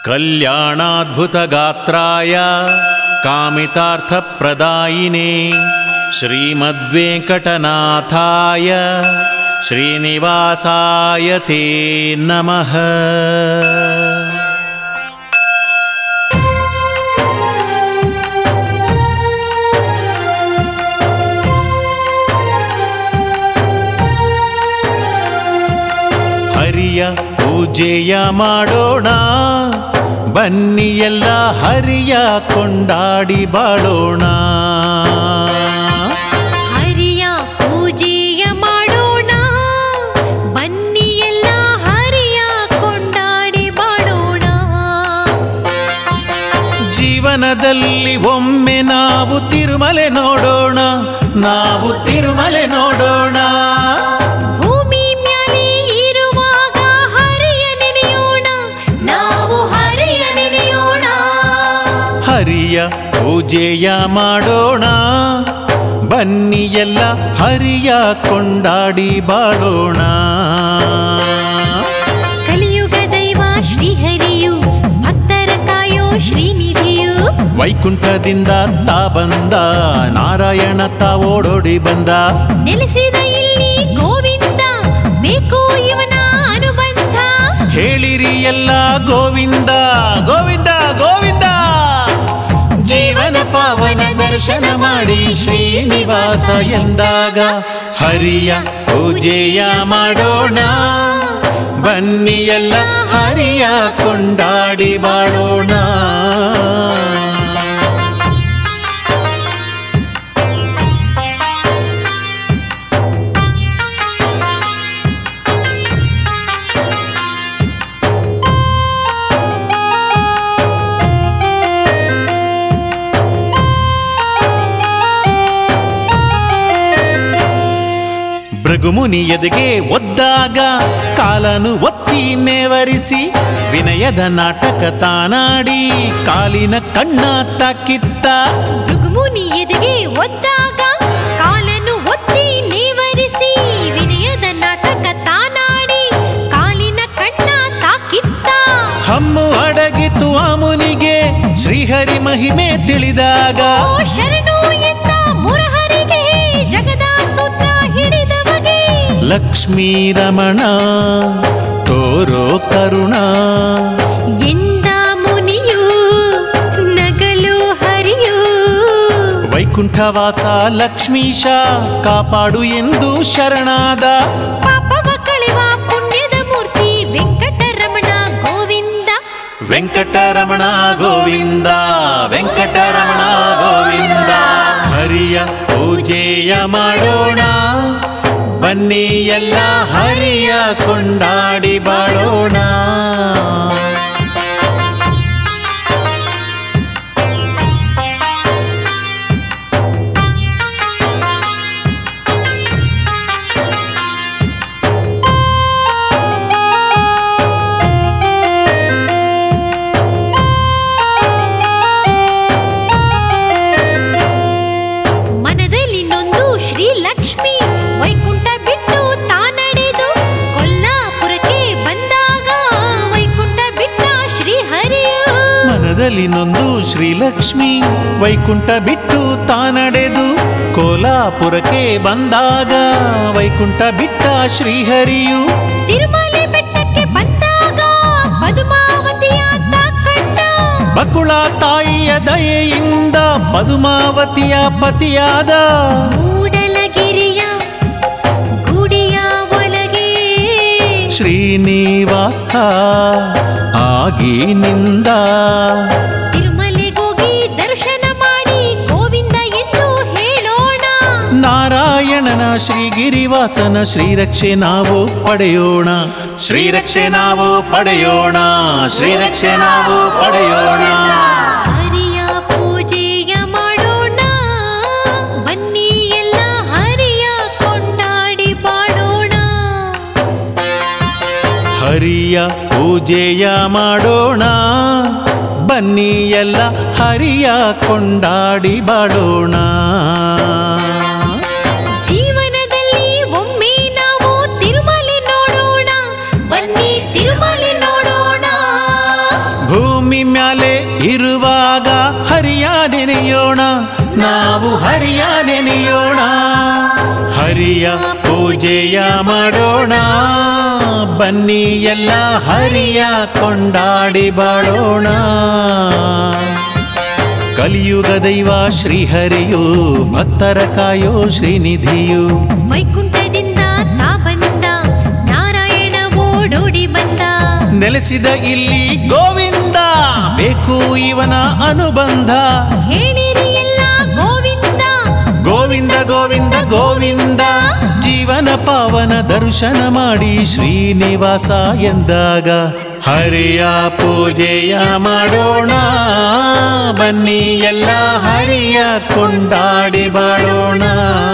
कल्याणाद्भुतगात्राय कामितार्थप्रदायिने श्रीमद्वेङ्कटनाथाय श्रीनिवासाय ते नमः ಹರಿಯ ಪೂಜೆಯ ಮಾಡೋಣ ಬನ್ನಿ ಎಲ್ಲ ಹರಿಯ ಕೊಂಡಾಡಿ ಬಾಳೋಣ ಹರಿಯ ಪೂಜೆಯ ಮಾಡೋಣ ಬನ್ನಿ ಎಲ್ಲ ಹರಿಯ ಕೊಂಡಾಡಿ ಬಾಳೋಣ ಜೀವನದಲ್ಲಿ ಒಮ್ಮೆ ನಾವು ತಿರುಮಲೆ ನೋಡೋಣ ನಾವು ತಿರುಮಲೆ ನೋಡೋಣ ಭೂಮಿ ಮ್ಯಾಲೆ ಇರುವಾಗ ಹರಿಯ ನೆನೆಯೋಣ ನಾವು ಹರಿಯ ನೆನೆಯೋಣ ಹರಿಯ ಪೂಜೆಯ ಮಾಡೋಣ ಬನ್ನಿ ಎಲ್ಲ ಹರಿಯ ಕೊಂಡಾಡಿ ಬಾಳೋಣ ಕಲಿಯುಗ ದೈವ ಶ್ರೀಹರಿಯು ಭಕ್ತರ ಕಾಯೋ ಶ್ರೀನಿಧಿಯು ವೈಕುಂಠದಿಂದ ತಾ ಬಂದ ನಾರಾಯಣ ತಾ ಓಡೋಡಿ ಬಂದ ನೆಲೆಸಿದ ಇಲ್ಲಿ ಗೋವಿಂದ ಬೇಕು ಇವನ ಅನುಬಂಧ ಹೇಳಿರಿ ಎಲ್ಲ ಗೋವಿಂದ ಗೋವಿಂದ ಗೋವಿಂದ ಜೀವನ ಪಾವನ ದರ್ಶನ ಮಾಡಿ ಶ್ರೀನಿವಾಸ ಎಂದಾಗ ಹರಿಯ ಪೂಜೆಯ ಮಾಡೋಣ ಬನ್ನಿ ಎಲ್ಲ ಹರಿಯ ಕೊಂಡಾಡಿ ಬಾಳೋಣ ಭೃಗುಮುನಿ ಎದೆಗೆ ಒದ್ದಾಗ ಕಾಲನು ಒತ್ತಿ ನೇವರಿಸಿ ವಿನಯದ ನಾಟಕ ತಾನಾಡಿ ಕಾಲಿನ ಕಣ್ಣ ತಾಕಿತ್ತ ಭೃಗುಮುನಿ ಎದೆಗೆ ಒದ್ದಾಗ ಕಾಲನ್ನು ಒತ್ತಿ ನೇವರಿಸಿ ವಿನಯದ ನಾಟಕ ತಾನಾಡಿ ಕಾಲಿನ ಕಣ್ಣ ತಾಕಿತ್ತ ಹಮ್ಮು ಅಡಗಿತು ಆ ಮುನಿಗೆ ಶ್ರೀಹರಿ ಮಹಿಮೆ ತಿಳಿದಾಗ ಓ ಶರಣು ಎಂದ ಮುರಹರಿಗೆ ಜಗದ ಸೂತ್ರ ಹಿಡಿದವಗೆ ಲಕ್ಷ್ಮೀ ರಮಣ ತೋರೋ ಕರುಣ ಎಂದ ಮುನಿಯು ನಗಲು ಹರಿಯು ವೈಕುಂಠವಾಸ ಲಕ್ಷ್ಮೀಶ ಕಾಪಾಡು ಎಂದು ಶರಣಾದ ಪಾಪವ ಕಳೆವ ಪುಣ್ಯದ ಮೂರ್ತಿ ವೆಂಕಟರಮಣ ಗೋವಿಂದ ವೆಂಕಟರಮಣ ಗೋವಿಂದ ವೆಂಕಟರಮಣ ಗೋವಿಂದ ಹರಿಯ ಪೂಜೆಯ ಮಾಡೋಣ ಬನ್ನಿ ಎಲ್ಲ ಹರಿಯ ಕೊಂಡಾಡಿ ಬಾಳೋಣ ಮನದಲ್ಲಿ ನೊಂದು ಶ್ರೀ ಲಕ್ಷ್ಮಿ ವೈಕುಂಠ ಬಿಟ್ಟು ತಾನಡೆದು ಕೊಲ್ಲಾಪುರಕ್ಕೆ ಬಂದಾಗ ವೈಕುಂಠ ಬಿಟ್ಟ ಶ್ರೀ ಹರಿಯು ಮನದಲ್ಲಿ ನೊಂದು ಶ್ರೀಲಕ್ಷ್ಮಿ ವೈಕುಂಠ ಬಿಟ್ಟು ತಾನಡೆದು ಕೋಲಾಪುರಕ್ಕೆ ಬಂದಾಗ ವೈಕುಂಠ ಬಿಟ್ಟ ಶ್ರೀಹರಿಯು ತಿರುಮಲೆ ಬೆಟ್ಟಕ್ಕೆ ಬಂದಾಗ ಪದುಮಾವತಿಯ ಕಂಡ ಬಕುಳ ತಾಯಿಯ ದಯೆಯಿಂದ ಪದುಮಾವತಿಯ ಪತಿಯಾದ ಮೂಡಲಗಿರಿಯ ಗುಡಿಯ ಒಳಗೆ ಶ್ರೀನಿವಾಸ ಆಗಿನಿಂದ ತಿರುಮಲೆಗೋಗಿ ದರ್ಶನ ಮಾಡಿ ಗೋವಿಂದ ಎಂದು ಹೇಳೋಣ ನಾರಾಯಣನ ಶ್ರೀಗಿರಿವಾಸನ ಶ್ರೀರಕ್ಷೆ ನಾವು ಪಡೆಯೋಣ ಶ್ರೀರಕ್ಷೆ ನಾವು ಪಡೆಯೋಣ ಶ್ರೀರಕ್ಷೆ ನಾವು ಪಡೆಯೋಣ ಹರಿಯ ಪೂಜೆಯ ಮಾಡೋಣ ಬನ್ನಿ ಎಲ್ಲ ಹರಿಯ ಕೊಂಡಾಡಿ ಬಾಡೋಣ ಹರಿಯ ಪೂಜೆಯ ಮಾಡೋಣ ಬನ್ನಿ ಎಲ್ಲ ಹರಿಯ ಕೊಂಡಾಡಿ ಬಾಳೋಣ ಜೀವನದಲ್ಲಿ ಒಮ್ಮೆ ನಾವು ತಿರುಮಲೆ ನೋಡೋಣ ಬನ್ನಿ ತಿರುಮಲೆ ನೋಡೋಣ ಭೂಮಿ ನೆನೆಯೋಣ ನಾವು ಹರಿಯ ನೆನೆಯೋಣ ಹರಿಯ ಪೂಜೆಯ ಮಾಡೋಣ ಬನ್ನಿ ಎಲ್ಲ ಹರಿಯ ಕೊಂಡಾಡಿ ಬಾಳೋಣ ಕಲಿಯುಗ ದೈವ ಶ್ರೀಹರಿಯು ಭಕ್ತರ ಕಾಯೋ ಶ್ರೀನಿಧಿಯು ವೈಕುಂಠದಿಂದ ತಾ ಬಂದ ನಾರಾಯಣ ಓಡೋಡಿ ಬಂದ ನೆಲೆಸಿದ ಇಲ್ಲಿ ಗೋವಿಂದ ಬೇಕು ಇವನ ಅನುಬಂಧ ಹೇಳಿರಿ ಎಲ್ಲ ಗೋವಿಂದ ಗೋವಿಂದ ಗೋವಿಂದ ಗೋವಿಂದ ಜೀವನ ಪಾವನ ದರ್ಶನ ಮಾಡಿ ಶ್ರೀನಿವಾಸ ಎಂದಾಗ ಹರಿಯ ಪೂಜೆಯ ಮಾಡೋಣ ಬನ್ನಿ ಎಲ್ಲ ಹರಿಯ ಕೊಂಡಾಡಿ ಬಾಳೋಣ